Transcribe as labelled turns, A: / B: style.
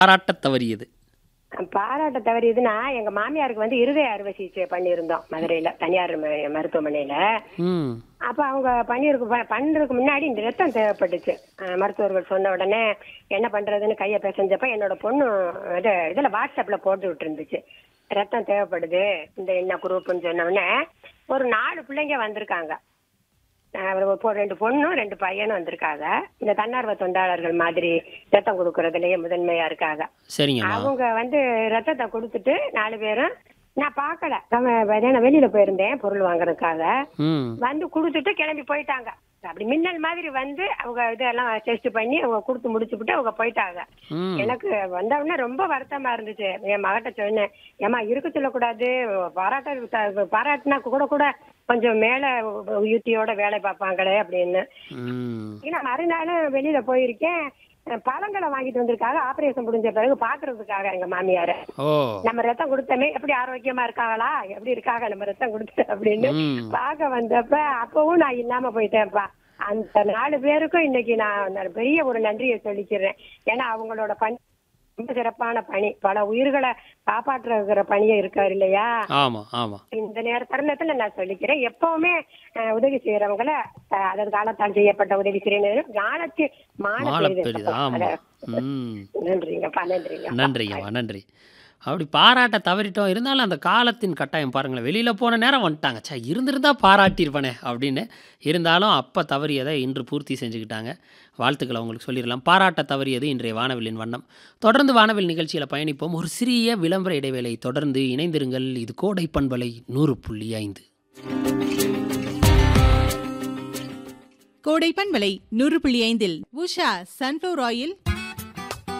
A: பாராட்டத் தவறியது
B: பாராட்ட தவறியதுன்னா எங்க மாமியாருக்கு வந்து இருதய அறுவை சிகிச்சை பண்ணியிருந்தோம் மதுரையில தனியார் ம- மருத்துவமனையில
A: ம்
B: அப்ப அவங்க பண்ணிருக்கு ப- பண்றதுக்கு முன்னாடி இந்த ரத்தம் தேவைப்பட்டுச்சு அஹ் மருத்துவர்கள் சொன்ன உடனே என்ன பண்றதுன்னு கையை பிசைஞ்சப்ப என்னோட பொண்ணு இது இதுல வாட்ஸ்அப்ல போட்டு விட்டு இருந்துச்சு ரத்தம் தேவைப்படுது இந்த என்ன குரூப்னு சொன்ன உடனே ஒரு நாலு பிள்ளைங்க வந்திருக்காங்க அஹ் ஒரு பொ- ரெண்டு பொண்ணும் ரெண்டு பையனும் வந்திருக்காங்க இந்த தன்னார்வ தொண்டாளர்கள் மாதிரி ரத்தம் கொடுக்கறதுலயே முதன்மையா இருக்காங்க
A: சரிங்கம்மா
B: அவங்க வந்து ரத்தத்தை கொடுத்துட்டு நாலு பேரும் நான் பார்க்கல நம்ம நான் வெளியில போயிருந்தேன் பொருள் வாங்குறதுக்காக
A: ம்
B: வந்து கொடுத்துட்டு கிளம்பி போயிட்டாங்க அப்படி மின்னல் மாதிரி வந்து அவங்க இதெல்லாம் டெஸ்ட் பண்ணி அவங்க கொடுத்து முடிச்சுட்டு அவங்க போயிட்டாங்க
A: ம்
B: எனக்கு வந்த உடனே ரொம்ப வருத்தமா இருந்துச்சு என் மகிட்ட சொன்னேன் ஏமா இருக்க சொல்லக்கூடாது பாராட்ட பாராட்டினா கூட கூட கொஞ்சம் மேல யுத்தியோட வேலை பார்ப்பாங்களே அப்படின்னு
A: ம்
B: ஏன்னா மறுநாள் வெளியில போயிருக்கேன் அஹ் பழங்களை வாங்கிட்டு வந்திருக்காங்க ஆபரேஷன் முடிஞ்ச பிறகு பாக்குறதுக்காக எங்க மாமியார
A: ஓ
B: நம்ம ரத்தம் கொடுத்தமே எப்படி ஆரோக்கியமா இருக்காங்களா எப்படி இருக்காங்க நம்ம ரத்தம் கொடுத்து அப்படின்னு
A: ம்
B: பார்க்க வந்தப்ப அப்பவும் நான் இல்லாம போயிட்டேன்ப்பா அந்த நாலு பேருக்கும் இன்னைக்கு நான் நான் பெரிய ஒரு நன்றியை சொல்லிக்கிறேன் ஏன்னா அவங்களோட பணி ரொம்ப சிறப்பான பணி பல உயிர்களை காப்பாற்றுகிற பணியே இருக்காரு இல்லையா
A: ஆமா ஆமா
B: இந்த நேர தருணத்துல நான் சொல்லிக்கிறேன் எப்பவுமே அஹ், உதவி செய்யறவங்கள அஹ், அதாவது காலத்தால் செய்யப்பட்ட உதவி செய்யணும் ஞானத்து மான
A: மாலை
B: பெரிது.
A: பெரிது ஆமா
B: அத-
A: ம்
B: நன்றிங்கப்பா நன்றிங்க
A: நன்றிங்கம்மா நன்றி அப்படி பாராட்ட தவறிட்டோம் இருந்தாலும் அந்த காலத்தின் கட்டாயம் பாருங்களேன் வெளியில் போன நேரம் வந்துட்டாங்க சே இருந்திருந்தா பாராட்டியிருப்பனே அப்படின்னு இருந்தாலும் அப்போ தவறியதை இன்று பூர்த்தி செஞ்சுக்கிட்டாங்க வாழ்த்துக்களை உங்களுக்கு சொல்லிடலாம் பாராட்ட தவறியது இன்றைய வானவில்லின் வண்ணம் தொடர்ந்து வானவில் நிகழ்ச்சியில் பயணிப்போம் ஒரு சிறிய விளம்பர இடைவேளை தொடர்ந்து இணைந்திருங்கள் இது கோடை பண்பலை நூறு புள்ளி ஐந்து
C: கோடை பண்பலை நூறு புள்ளி ஐந்தில் உஷா சன்ஃப்ளவர் ஆயில்